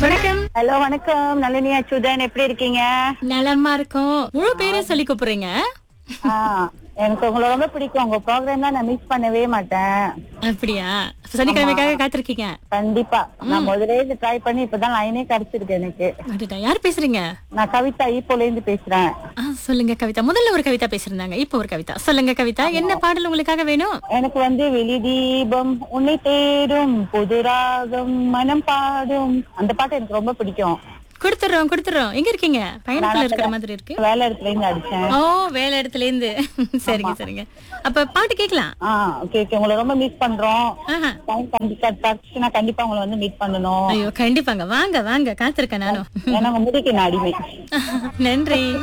வணக்கம் ஹலோ வணக்கம் நளினி அச்சுதன் எப்படி இருக்கீங்க நலமா இருக்கும் முழு பேரை சொல்லி கூப்பிடுறீங்க ஆ, எனக்கு உங்களை ரொம்ப பிடிக்கும் உங்க ப்ரோக்ராம் தான் நான் மிஸ் பண்ணவே மாட்டேன் அப்படியா சனிக்கிழமைக்காக காத்திருக்கீங்க கண்டிப்பா நான் முதலே இது ட்ரை பண்ணி இப்பதான் லைனே கிடைச்சிருக்கு எனக்கு அடடா, யார் பேசுறீங்க நான் கவிதா ஈப்போல இருந்து பேசுறேன் ஆ, சொல்லுங்க கவிதா முதல்ல ஒரு கவிதா பேசிருந்தாங்க இப்போ ஒரு கவிதா சொல்லுங்க கவிதா என்ன பாடல் உங்களுக்காக வேணும் எனக்கு வந்து வெளி தீபம் உன்னை தேடும் புது ராகம் மனம் பாடும் அந்த பாட்டு எனக்கு ரொம்ப பிடிக்கும் கொடுத்துறோம் கொடுத்துறோம் எங்க இருக்கீங்க பயணத்துல இருக்கிற மாதிரி இருக்கு வேலை இடத்துல இருந்து அடிச்சேன் ஓ வேலை இடத்துல இருந்து சரிங்க சரிங்க அப்ப பாட்டு கேக்கலாம் ஆ ஓகே ஓகே உங்களை ரொம்ப மிஸ் பண்றோம் ஆஹா டைம் கண்டிப்பா தச்சுனா கண்டிப்பா உங்களை வந்து மீட் பண்ணணும் ஐயோ கண்டிப்பாங்க வாங்க வாங்க காத்திருக்கேன் நானும் ஏன்னா உங்க முடிக்கு நான் அடிமை நன்றி